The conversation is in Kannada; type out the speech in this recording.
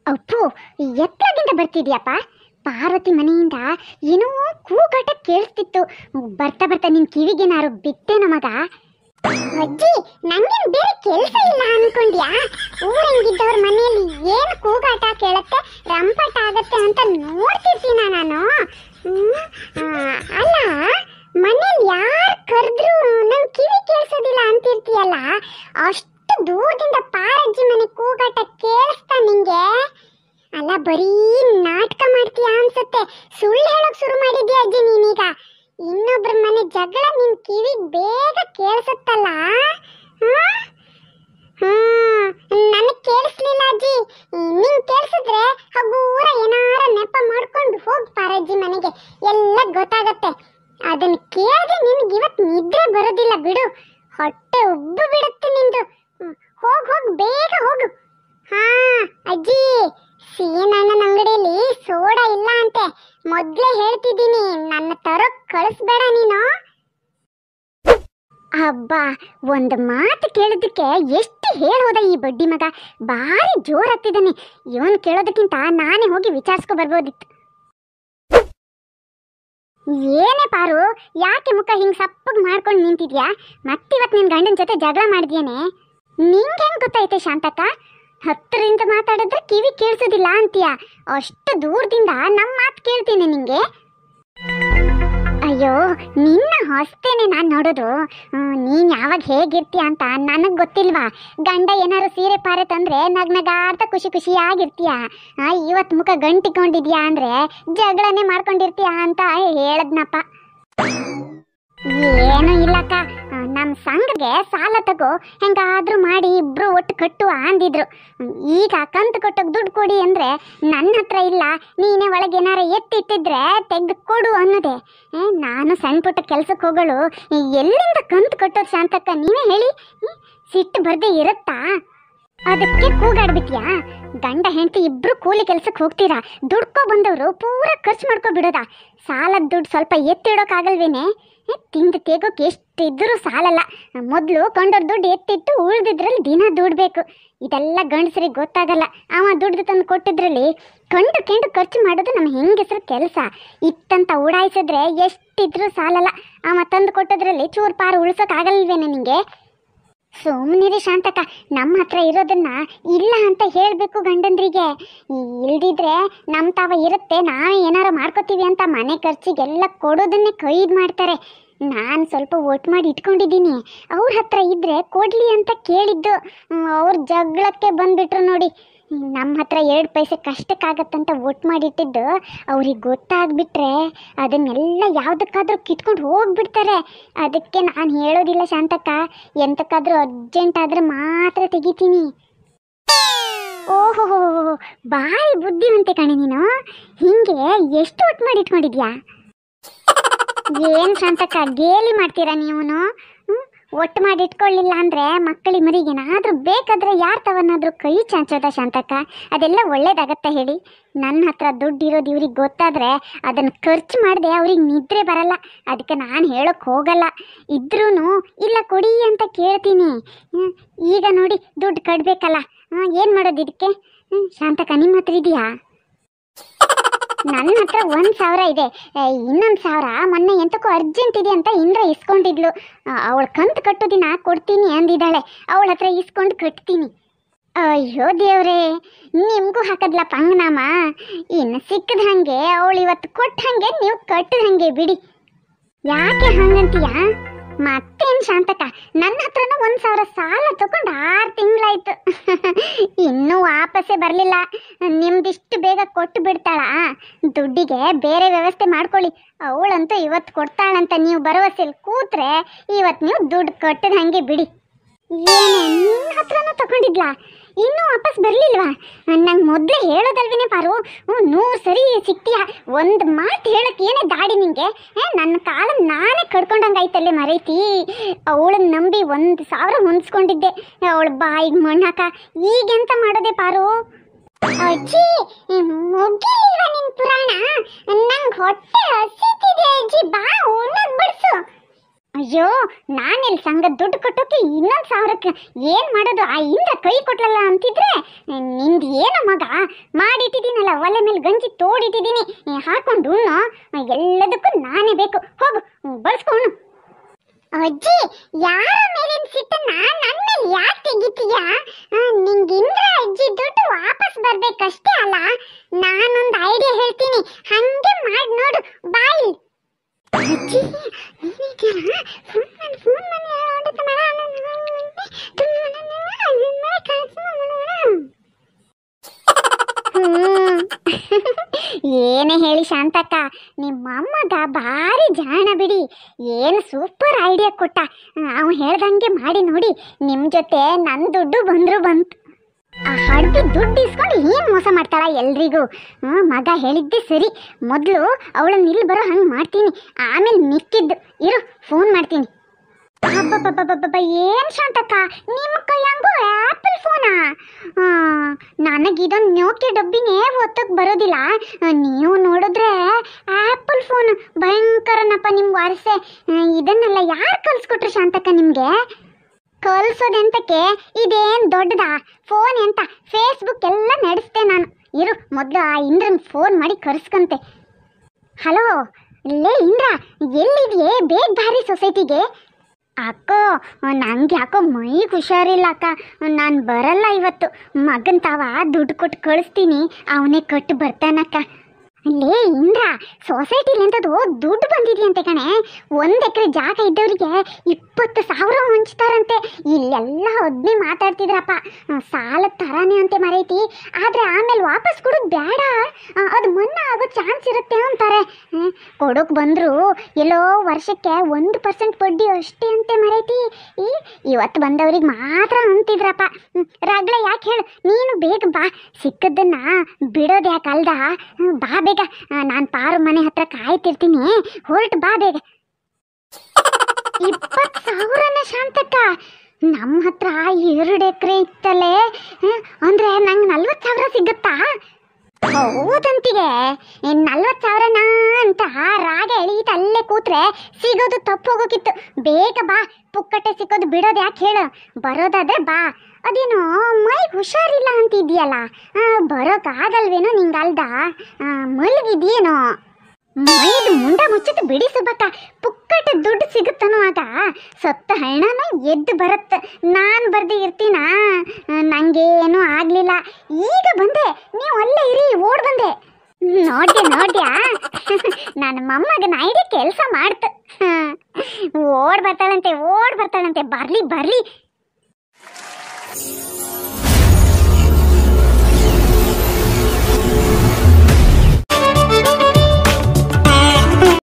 ಅಪ್ಪು ಎತ್ತರದಿಂದ ಬರ್ತಿದ್ಯಪ್ಪ ಪಾರ್ವತಿ ಮನೆಯಿಂದ ಏನೋ ಕೂಗಾಟ ಕೇಳಿಸ್ತಿತ್ತು ಬರ್ತಾ ಬರ್ತಾ ನಿನ್ ಕಿವಿಗೇನಾರು ಬಿತ್ತೇನ ಮಗ ಅಜ್ಜಿ ನಂಗೇನ್ ಬೇರೆ ಕೆಲಸ ಇಲ್ಲ ಅನ್ಕೊಂಡ್ಯಾ ಊರಂಗಿದ್ದವ್ರ ಮನೆಯಲ್ಲಿ ಏನ್ ಕೂಗಾಟ ಕೇಳತ್ತೆ ರಂಪಾಟ ಆಗತ್ತೆ ಅಂತ ನೋಡ್ತಿರ್ತೀನ ನಾನು ಹ್ಮ್, ಆ, ಅಲ್ಲ ಮನೇಲಿ ಯಾರು ಕರೆದ್ರು ನನ್ ಕಿವಿ ಕೇಳಿಸೋದಿಲ್ಲ ಅಂತಿರ್ತೀಯಲ್ಲ ಅಷ್ಟು ದೂರದಿಂದ ಪಾರಜ್ಜಿ ಮನೆ ಕೂಗಾಟ ಕೇಳಿಸ್ತಾ ನಿಂಗೆ ಅಲ್ಲ ಬರೀ ನಾಟಕ ಮಾಡ್ತೀಯ ಅನ್ಸುತ್ತೆ ಸುಳ್ಳು ಹೇಳಕ್ ಶುರು ಮಾಡಿದ್ಯಾ ಅಜ್ಜಿ ನೀನೀಗ ಇನ್ನೊಬ್ರ ಮನೆ ಜಗಳ ನಿನ್ ಕಿವಿ ಬೇಗ ಕೇಳಿಸುತ್ತಲ್ಲ ನನಗೆ ಕೇಳಿಸ್ಲಿಲ್ಲ ಅಜ್ಜಿ ನಿಂಗ್ ಕೇಳಿಸಿದ್ರೆ ಹಗೂರ ಏನಾರ ನೆಪ ಮಾಡ್ಕೊಂಡು ಹೋಗ್ ಪಾರಜ್ಜಿ ಮನೆಗೆ ಎಲ್ಲ ಗೊತ್ತಾಗತ್ತೆ ಅದನ್ನ ಕೇಳಿದ್ರೆ ನಿನ್ಗೆ ಇವತ್ತು ನಿದ್ರೆ ಬರೋದಿಲ್ಲ ಬಿಡು ಹೊಟ್ಟೆ ಉಬ್ಬು ಬಿಡುತ್ತೆ ನಿಂದು ಹ್ಮ್, ಹೋಗ್ ಹೋಗ್ ಬೇಗ ಹೋಗು ಹಾ ಅಜ್ಜಿ ಸೀನಣ್ಣನ ಅಂಗಡಿಯಲ್ಲಿ ಸೋಡಾ ಇಲ್ಲ ಅಂತೆ ಮೊದ್ಲೇ ಹೇಳ್ತಿದ್ದೀನಿ ನನ್ನ ತರೋಕ್ ಕಳಿಸ್ಬೇಡ ನೀನು ಹಬ್ಬ ಒಂದು ಮಾತು ಕೇಳೋದಕ್ಕೆ ಎಷ್ಟು ಹೇಳೋದ ಈ ಬಡ್ಡಿ ಮಗ ಭಾರಿ ಜೋರ್ ಹತ್ತಿದ್ದಾನೆ ಇವನ್ ಕೇಳೋದಕ್ಕಿಂತ ನಾನೇ ಹೋಗಿ ವಿಚಾರಿಸ್ಕೊ ಬರ್ಬೋದಿತ್ತು ಏನೇ ಪಾರು ಯಾಕೆ ಮುಖ ಹಿಂಗ್ ಸಪ್ಪಗ್ ಮಾಡ್ಕೊಂಡು ನಿಂತಿದ್ಯಾ ಮತ್ತಿವತ್ ನಿನ್ ಗಂಡನ ಜೊತೆ ಜಗಳ ಮಾಡಿದ್ಯೇನೆ ನಿಂಗೆ ಹೆಂಗ್ ಗೊತ್ತೈತೆ ಶಾಂತಕ್ಕ ಹತ್ತರಿಂದ ಮಾತಾಡಿದ್ರೆ ಕಿವಿ ಕೇಳಿಸೋದಿಲ್ಲ ಅಂತೀಯ ಅಷ್ಟು ದೂರದಿಂದ ನಮ್ಮ ಮಾತು ಕೇಳ್ತೀನಿ ನಿಂಗೆ ಅಯ್ಯೋ ನಿನ್ನ ಹೊಸ್ತೇನೆ ನಾನು ನೋಡೋದು ಹ್ಮ್, ನೀನ್ ಯಾವಾಗ ಹೇಗಿರ್ತೀಯ ಅಂತ ನನಗೆ ಗೊತ್ತಿಲ್ವಾ ಗಂಡ ಏನಾರು ಸೀರೆ ಪಾರೆ ತಂದ್ರೆ ನಗ್ನಗಾಡ್ತಾ ಖುಷಿ ಖುಷಿಯಾಗಿರ್ತೀಯ ಆ, ಇವತ್ ಮುಖ ಗಂಟಿಕೊಂಡಿದ್ಯಾ ಅಂದ್ರೆ ಜಗಳನೆ ಮಾಡ್ಕೊಂಡಿರ್ತೀಯ ಅಂತ ಹೇಳದ್ನಪ್ಪ ಏನೂ ಇಲ್ಲಕ್ಕ ಆ, ನಮ್ ಸಂಘಗೆ ಸಾಲ ತಗೋ ಹೆಂಗಾದ್ರೂ ಮಾಡಿ ಇಬ್ರು ಒಟ್ಟು ಕಟ್ಟುವ ಅಂದಿದ್ರು ಹ್ಮ್, ಈಗ ಕಂತು ಕಟ್ಟೋಕ್ ದುಡ್ಡು ಕೊಡಿ ಅಂದ್ರೆ ನನ್ನ ಹತ್ರ ಇಲ್ಲ ನೀನೇ ಒಳಗೆ ಏನಾರ ಎತ್ತಿಟ್ಟಿದ್ರೆ ತೆಗೆದು ಕೊಡು ಅನ್ನೋದೆ ಏ, ನಾನು ಸಣ್ಣ ಪುಟ್ಟ ಕೆಲ್ಸಕ್ಕೆ ಹೋಗಳು ಎಲ್ಲಿಂದ ಕಂತು ಕಟ್ಟೋದು ಶಾಂತಕ್ಕ ನೀವೇ ಹೇಳಿ ಹ್ಮ್, ಸಿಟ್ಟು ಬರ್ದೇ ಇರುತ್ತಾ ಅದಕ್ಕೆ ಕೂಗಾಡ್ಬಿಟ್ಯಾ ಗಂಡ ಹೆಂಡತಿ ಇಬ್ರು ಕೂಲಿ ಕೆಲ್ಸಕ್ಕೆ ಹೋಗ್ತೀರಾ ದುಡ್ಕೊ ಬಂದವರು ಪೂರ ಖರ್ಚು ಮಾಡ್ಕೊ ಬಿಡೋದ ಸಾಲದ ದುಡ್ಡು ಸ್ವಲ್ಪ ಎತ್ತಿಡೋಕ್ಕಾಗಲ್ವೇನೆ ಏ, ತಿಂದು ತೆಗೋಕೆ ಎಷ್ಟಿದ್ರೂ ಸಾಲಲ್ಲ ಮೊದಲು ಕೊಂಡೋರ್ ದುಡ್ಡು ಎತ್ತಿಟ್ಟು ಉಳ್ದಿದ್ರಲ್ಲಿ ದಿನ ದುಡ್ಬೇಕು ಇದೆಲ್ಲ ಗಂಡಸರಿಗೆ ಗೊತ್ತಾಗಲ್ಲ ಅವ ದುಡ್ದು ತಂದು ಕೊಟ್ಟಿದ್ರಲ್ಲಿ ಕಂಡು ಕೆಂಡು ಖರ್ಚು ಮಾಡೋದು ನಮ್ಮ ಹೆಂಗಸರ ಕೆಲಸ ಇತ್ತಂತ ಉಡಾಯಿಸಿದ್ರೆ ಎಷ್ಟಿದ್ರೂ ಸಾಲಲ್ಲ ಅವ ತಂದು ಕೊಟ್ಟದ್ರಲ್ಲಿ ಚೂರು ಪಾರು ಉಳ್ಸೋಕ್ಕಾಗಲ್ವೇನೆ ನಿಂಗೆ ಸುಮ್ಮನಿರಿ ಶಾಂತಕ ನಮ್ಮ ಹತ್ರ ಇರೋದನ್ನ ಇಲ್ಲ ಅಂತ ಹೇಳಬೇಕು ಗಂಡಂದ್ರಿಗೆ ಇಲ್ದಿದ್ರೆ ನಮ್ಮ ತಾವ ಇರುತ್ತೆ ನಾವೇ ಏನಾರ ಮಾಡ್ಕೋತೀವಿ ಅಂತ ಮನೆ ಖರ್ಚಿಗೆಲ್ಲ ಕೊಡೋದನ್ನೇ ಕೈದು ಮಾಡ್ತಾರೆ ನಾನು ಸ್ವಲ್ಪ ಒಟ್ಟು ಮಾಡಿ ಇಟ್ಕೊಂಡಿದ್ದೀನಿ ಅವ್ರ ಹತ್ರ ಇದ್ರೆ ಕೊಡ್ಲಿ ಅಂತ ಕೇಳಿದ್ದು ಅವ್ರ ಜಗಳಕ್ಕೆ ಬಂದ್ಬಿಟ್ರು ನೋಡಿ ನಮ್ಮ ಹತ್ರ ಎರಡು ಪೈಸೆ ಕಷ್ಟಕ್ಕಾಗತ್ತಂತ ಒಟ್ಟು ಮಾಡಿಟ್ಟಿದ್ದು ಅವ್ರಿಗೆ ಗೊತ್ತಾಗ್ಬಿಟ್ರೆ ಅದನ್ನೆಲ್ಲ ಯಾವುದಕ್ಕಾದ್ರೂ ಕಿತ್ಕೊಂಡು ಹೋಗ್ಬಿಡ್ತಾರೆ ಅದಕ್ಕೆ ನಾನು ಹೇಳೋದಿಲ್ಲ ಶಾಂತಕ್ಕ ಎಂತಕ್ಕಾದ್ರೂ ಅರ್ಜೆಂಟ್ ಆದ್ರೆ ಮಾತ್ರ ತೆಗಿತೀನಿ ಓಹೋ ಭಾರಿ ಬುದ್ಧಿವಂತೆ ಕಣೆ ನೀನು ಹಿಂಗೆ ಎಷ್ಟು ಒಟ್ಟು ಮಾಡಿ ಇಟ್ಕೊಂಡಿದ್ಯಾ ಏನ್ ಶಾಂತಕ್ಕ ಗೇಲಿ ಮಾಡ್ತೀರಾ ನೀವುನು ಹ್ಮ್? ಒಟ್ಟು ಮಾಡಿ ಇಟ್ಕೊಳ್ಳಿಲ್ಲ ಅಂದ್ರೆ ಮಕ್ಕಳಿಗೆ ಮರಿಗೆ ಏನಾದ್ರೂ ಬೇಕಾದ್ರೆ ಯಾರು ತವನಾದ್ರೂ ಕೈ ಚಾಚೋದ ಶಾಂತಕ್ಕ ಅದೆಲ್ಲ ಒಳ್ಳೇದಾಗತ್ತ ಹೇಳಿ ನನ್ನ ಹತ್ರ ದುಡ್ಡು ಇರೋದು ಇವ್ರಿಗೆ ಗೊತ್ತಾದ್ರೆ ಅದನ್ನ ಖರ್ಚು ಮಾಡದೆ ಅವ್ರಿಗೆ ನಿದ್ರೆ ಬರಲ್ಲ ಅದಕ್ಕೆ ನಾನು ಹೇಳೋಕ್ ಹೋಗಲ್ಲ ಇದ್ರೂ ಇಲ್ಲ ಕೊಡಿ ಅಂತ ಕೇಳ್ತೀನಿ ಹ್ಮ್, ಈಗ ನೋಡಿ ದುಡ್ಡು ಕಟ್ಬೇಕಲ್ಲ ಏನು ಮಾಡೋದು ಇದಕ್ಕೆ ಹ್ಮ್, ಶಾಂತಕ್ಕ ನಿಮ್ಮ ಹತ್ರ ಇದೆಯಾ ನನ್ನ ಹತ್ರ ಒಂದ್ ಸಾವಿರ ಇದೆ ಇನ್ನೊಂದು ಸಾವಿರ ಮೊನ್ನೆ ಎಂತಕ್ಕೂ ಅರ್ಜೆಂಟ್ ಇದೆ ಅಂತ ಇಂದ್ರ ಇಸ್ಕೊಂಡಿದ್ಲು ಅವಳ ಕಂತು ಕಟ್ಟೋ ದಿನ ಕೊಡ್ತೀನಿ ಅಂದಿದ್ದಾಳೆ ಅವಳ ಹತ್ರ ಇಸ್ಕೊಂಡು ಕಟ್ತೀನಿ ಅಯ್ಯೋ ದೇವ್ರೇ ನಿಮಗೂ ಹಾಕದ್ಲ ಪಂಗ್ನಾಮ ಇನ್ನು ಸಿಕ್ಕದ ಹಂಗೆ ಅವಳು ಇವತ್ತು ಕೊಟ್ಟ ಹಂಗೆ ನೀವು ಕಟ್ಟದ ಹಂಗೆ ಬಿಡಿ ಯಾಕೆ ಹಂಗಂತೀಯ ಮತ್ತೇನ್ ಶಾಂತಕ ನನ್ನ ಹತ್ರನೂ ಒಂದ್ ಸಾವಿರ ಸಾಲ ತಗೊಂಡು ಆರು ತಿಂಗಳಾಯ್ತು ಇನ್ನೂ ವಾಪಸ್ಸೇ ಬರಲಿಲ್ಲ ನಿಮ್ದಿಷ್ಟು ಬೇಗ ಕೊಟ್ಟು ಬಿಡ್ತಾಳ ದುಡ್ಡಿಗೆ ಬೇರೆ ವ್ಯವಸ್ಥೆ ಮಾಡ್ಕೊಳ್ಳಿ ಅವಳಂತೂ ಇವತ್ತು ಕೊಡ್ತಾಳಂತ ನೀವು ಭರವಸೆಲಿ ಕೂತ್ರೆ ಇವತ್ತು ನೀವು ದುಡ್ಡು ಕೊಟ್ಟದ ಹಂಗೆ ಬಿಡಿ ಏನೇ ನಿನ್ನ ಹತ್ರನೂ ತಗೊಂಡಿದ್ಲಾ ಇನ್ನೂ ವಾಪಸ್ ಬರ್ಲಿಲ್ವಾ ನಂಗೆ ಮೊದಲೇ ಹೇಳೋದಲ್ವೇನೆ ಪಾರು ಹ್ಞೂ ನೂರು ಸರಿ ಸಿಕ್ತೀಯ ಒಂದು ಮಾತು ಹೇಳಕ್ಕೆ ಏನೇ ದಾಡಿ ನಿಂಗೆ ಏ, ನನ್ನ ಕಾಲ ನಾನೇ ಕಡ್ಕೊಂಡಂಗಾಯ್ತಲ್ಲೇ ಮರೈತಿ ಅವಳನ್ನ ನಂಬಿ ಒಂದು ಸಾವಿರ ಹೊಂದ್ಸ್ಕೊಂಡಿದ್ದೆ ಅವಳ ಬಾಯಿಗೆ ಮಣ್ಣಾಕ ಈಗೆಂತ ಮಾಡೋದೆ ಪಾರು ಅಜ್ಜಿ ಮುಗಿಲಿಲ್ವಾ ನಿನ್ ಪುರಾಣ ನಂಗೆ ಹೊಟ್ಟೆ ಹಸಿತಿದೆ ಅಜ್ಜಿ ಬಾ ಉಣ್ಣದ್ ಬಿಡ್ಸು ಅಯ್ಯೋ ನಾನೆಲ್ಲಿ ಸಂಘ ದುಡ್ಡು ಕೊಟ್ಟೋಕೆ ಇನ್ನೊಂದು ಸಾವಿರಕ್ಕೆ ಏನು ಮಾಡೋದು ಆ ಇಂದ್ರ ಕೈ ಕೊಟ್ಲಲ್ಲ ಅಂತಿದ್ರೆ ನಿಂದು ಏನು ಮಗ ಮಾಡಿಟ್ಟಿದ್ದೀನಲ್ಲ ಒಲೆ ಮೇಲೆ ಗಂಜಿ ತೋಡಿಟ್ಟಿದ್ದೀನಿ ಹಾಕೊಂಡು ಉಣ್ಣು ಎಲ್ಲದಕ್ಕೂ ನಾನೇ ಬೇಕು ಹೋಗು ಬಳಸ್ಕೊಂಡು ಅಜ್ಜಿ ಯಾರ ಮೇಲಿನ ಸಿಟ್ಟನ್ನ ನನ್ನ ಮೇಲೆ ಯಾಕೆ ತೆಗಿತೀಯ ನಿಂಗೆ ಇಂದ್ರ ಅಜ್ಜಿ ದುಡ್ಡು ವಾಪಸ್ ಬರ್ಬೇಕಷ್ಟೇ ಅಲ್ಲ ನಾನೊಂದು ಐಡಿಯಾ ಹೇಳ್ತೀನಿ ಹಂಗೆ ಮಾಡಿ ನೋಡು ಬಾಯಿ ಅಜ್ಜಿ ನೀನೀಗ ಫೋನ್ ಮಾಡಿ ಫೋನ್ ಮಾಡಿ ಹೊಡೆತ ಮಾಡ ಏನೇ ಹೇಳಿ ಶಾಂತಕ್ಕ ನಿಮ್ಮ ಅಮ್ಮಗ ಭಾರಿ ಜಾಣ ಬಿಡಿ ಏನು ಸೂಪರ್ ಐಡಿಯಾ ಕೊಟ್ಟ ಅವ ಹೇಳ್ದಂಗೆ ಮಾಡಿ ನೋಡಿ ನಿಮ್ಮ ಜೊತೆ ನನ್ನ ದುಡ್ಡು ಬಂದ್ರು ಬಂತು ಆ ಹಡ್ದು ದುಡ್ಡು ಇಸ್ಕೊಂಡು ಏನು ಮೋಸ ಮಾಡ್ತಾಳ ಎಲ್ರಿಗೂ ಹ್ಞೂ ಮಗ ಹೇಳಿದ್ದೆ ಸರಿ ಮೊದಲು ಅವಳನ್ನ ಇಲ್ಲಿ ಬರೋ ಹಂಗೆ ಮಾಡ್ತೀನಿ ಆಮೇಲೆ ಮಿಕ್ಕಿದ್ದು ಇರು ಫೋನ್ ಮಾಡ್ತೀನಿ ಅಬ್ಬಬ್ಬಬ್ಬಬ್ಬಬ್ಬ ಏನ್ ಶಾಂತಕ್ಕ ನಿಮ್ಮ ಕೈಯಂಗೂ ಆಪಲ್ ಫೋನಾ ನನಗಿದೊಂದು ನೋಕಿ ಡಬ್ಬಿನೇ ಒತ್ತಕ್ಕೆ ಬರೋದಿಲ್ಲ ಆ, ನೀವು ನೋಡಿದ್ರೆ ಆಪಲ್ ಫೋನ್ ಭಯಂಕರನಪ್ಪ ನಿಮ್ಮ ವಾರಸೆ ಆ, ಇದನ್ನೆಲ್ಲ ಯಾರು ಕಲ್ಸ್ಕೊಟ್ರು ಶಾಂತಕ್ಕ ನಿಮಗೆ ಕಲ್ಸೋದೆಂತಕ್ಕೆ ಇದೇನ್ ದೊಡ್ಡದಾ ಫೋನ್ ಎಂತ ಫೇಸ್ಬುಕ್ ಎಲ್ಲ ನಡೆಸ್ತೆ ನಾನು ಇರು ಮೊದಲು ಆ ಇಂದ್ರನ್ ಫೋನ್ ಮಾಡಿ ಕರ್ಸ್ಕಂತೆ ಹಲೋ ಲೇ ಇಂದ್ರ ಎಲ್ಲಿದೆಯೇ ಬೇಗ ಬಾರಿ ಸೊಸೈಟಿಗೆ ಅಕ್ಕೋ ನಂಗೆ ಯಾಕೋ ಮೈಗೆ ಹುಷಾರಿಲ್ಲ ಅಕ್ಕ ನಾನು ಬರಲ್ಲ ಇವತ್ತು ಮಗನ್ ತಾವ ದುಡ್ಡು ಕೊಟ್ಟು ಕಳಿಸ್ತೀನಿ ಅವನೇ ಕೊಟ್ಟು ಬರ್ತಾನಕ್ಕ ಲೇ ಇಂದ್ರ ಸೊಸೈಟಿಲಿಂದದು ದುಡ್ಡು ಬಂದಿದೆಯಂತೆ ಕಣೆ ಒಂದು ಎಕರೆ ಜಾಗ ಇದ್ದವರಿಗೆ ಇಪ್ಪತ್ತು ಸಾವಿರ ಹಂಚ್ತಾರಂತೆ ಇಲ್ಲೆಲ್ಲ ಒದ್ನೆ ಮಾತಾಡ್ತಿದ್ರಪ್ಪ ಆ, ಸಾಲದ ಥರಾನೇ ಅಂತೆ ಮರೈತಿ ಆದರೆ ಆಮೇಲೆ ವಾಪಸ್ ಕೊಡೋದು ಬೇಡ ಆ, ಅದು ಮನ್ನಾ ಆಗೋ ಚಾನ್ಸ್ ಇರುತ್ತೆ ಅಂತಾರೆ ಕೊಡೋಕೆ ಬಂದರು ಎಲ್ಲೋ ವರ್ಷಕ್ಕೆ ಒಂದು ಪರ್ಸೆಂಟ್ ಬಡ್ಡಿ ಅಷ್ಟೇ ಅಂತೆ ಮರೈತಿ ಈ ಇವತ್ತು ಬಂದವ್ರಿಗೆ ಮಾತ್ರ ಅಂತಿದ್ರಪ್ಪ ಹ್ಮ್, ರಗ್ಳೆ ಯಾಕೆ ಹೇಳು ನೀನು ಬೇಗ ಬಾ ಸಿಕ್ಕದ್ದನ್ನ ಬಿಡೋದು ಯಾಕೆ ಅಲ್ದ ಹ್ಮ್, ಬಾ ಬೇಗ ನಾನು ಪಾರು ಮನೆ ಹತ್ರ ಕಾಯ್ತಿರ್ತೀನಿ ಹೊರಟು ಬಾ ಬೇಗ ಇಪ್ಪತ್ತು ಸಾವಿರನ ಶಾಂತಕ್ಕ ನಮ್ಮ ಹತ್ರ ಎರಡು ಎಕರೆ ಇತ್ತಲ್ಲೇ ಹ್ಮ್, ಅಂದ್ರೆ ನಂಗೆ ನಲ್ವತ್ತು ಸಾವಿರ ಸಿಗುತ್ತಾ ಹೌದಂತಿಗೆ ನಲ್ವತ್ತು ಸಾವಿರನ ಅಂತ ರಾಗ ಎಳೀತ ಅಲ್ಲೇ ಕೂತ್ರೆ ಸಿಗೋದು ತಪ್ಪು ಹೋಗೋಕಿತ್ತು ಬೇಗ ಬಾ ಪುಕ್ಕಟ್ಟೆ ಸಿಕ್ಕೋದು ಬಿಡೋದು ಯಾಕೆ ಹೇಳು ಬರೋದಾದ್ರೆ ಬಾ ಅದೇನೋ ಮೈ ಹುಷಾರಿಲ್ಲ ಅಂತಿದ್ಯಲ್ಲ ಬರೋಕ್ಕಾಗಲ್ವೇನೋ ನಿಂಗಲ್ದ ಮಲಗಿದ್ಯೇನೋ ಮೈದು ಮುಂಡ ಮುಚ್ಚಿಟ್ಟು ಬಿಡಿ ಸುಬ್ಬಕ್ಕ ಪುಕ್ಕಟ ದುಡ್ಡು ಸಿಗುತ್ತನ್ನುವಾಗ ಸತ್ತ ಹಣನೂ ಎದ್ದು ಬರುತ್ತೆ ನಾನು ಬರ್ದೇ ಇರ್ತೀನಾ ನನಗೇನು ಆಗಲಿಲ್ಲ ಈಗ ಬಂದೆ ನೀವು ಅಲ್ಲೇ ಇರಿ ಓಡ್ ಬಂದೆ ನೋಡ್ದೆ ನೋಡ್ಯಾ ನನ್ನ ಮೊಮ್ಮಗನ ಐಡಿಯಾ ಕೆಲಸ ಮಾಡ್ತು ಓಡ್ ಬರ್ತಾಳಂತೆ ಓಡ್ ಬರ್ತಾಳಂತೆ ಬರ್ಲಿ ಬರ್ಲಿ